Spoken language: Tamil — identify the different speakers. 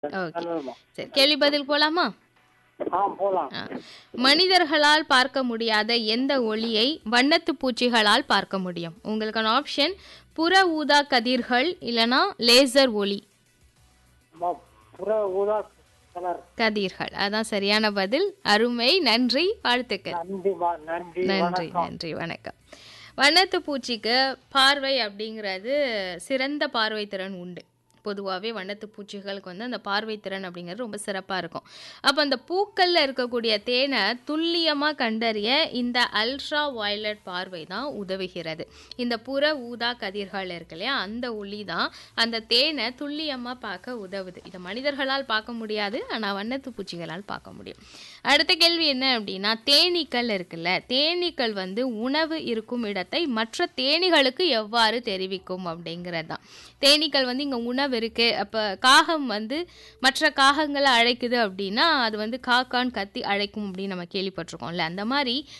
Speaker 1: ஓகே
Speaker 2: நல்லதும்மா
Speaker 1: சரி கேள்வி பதில் போலாமா
Speaker 2: ஆ போலாம்
Speaker 1: ஆ. மனிதர்களால் பார்க்க முடியாத எந்த ஒளியை வண்ணத்து பூச்சிகளால் பார்க்க முடியும் உங்களுக்கான ஆப்ஷன் புற ஊதா கதிர்கள் இல்லனா லேசர் ஒளி
Speaker 2: அம்மா, புற ஊதா கலர்
Speaker 1: கதிர்கள் அதான் சரியான பதில் அருமை நன்றி வாழ்த்துக்கள்
Speaker 2: நன்றிமா நன்றி
Speaker 1: நன்றி
Speaker 2: வணக்கம்
Speaker 1: நன்றி வணக்கம் வண்ணத்து பூச்சிக்கு பார்வை அப்படிங்கிறது சிறந்த பார்வை திறன் உண்டு பொதுவாகவே வண்ணத்து பூச்சிகளுக்கு வந்து அந்த பார்வை திறன் அப்படிங்கிறது ரொம்ப சிறப்பாக இருக்கும் அப்போ அந்த பூக்களில் இருக்கக்கூடிய தேனை துல்லியமாக கண்டறிய இந்த அல்ட்ரா வயலட் பார்வை தான் உதவுகிறது இந்த புற ஊதா கதிர்கள் இருக்கு இல்லையா அந்த ஒளி தான் அந்த தேனை துல்லியமாக பார்க்க உதவுது இதை மனிதர்களால் பார்க்க முடியாது ஆனால் வண்ணத்து பூச்சிகளால் பார்க்க முடியும் அடுத்த கேள்வி என்ன அப்படின்னா தேனீக்கள் இருக்குல்ல தேனீக்கள் வந்து உணவு இருக்கும் இடத்தை மற்ற தேனீகளுக்கு எவ்வாறு தெரிவிக்கும் அப்படிங்கிறது தான் தேனீக்கள் வந்து இங்கே உணவு இருக்கு அப்போ காகம் வந்து மற்ற காகங்களை அழைக்குது அப்படின்னா அது வந்து காக்கான்னு கத்தி அழைக்கும் அப்படின்னு நம்ம கேள்விப்பட்டிருக்கோம்ல அந்த மாதிரி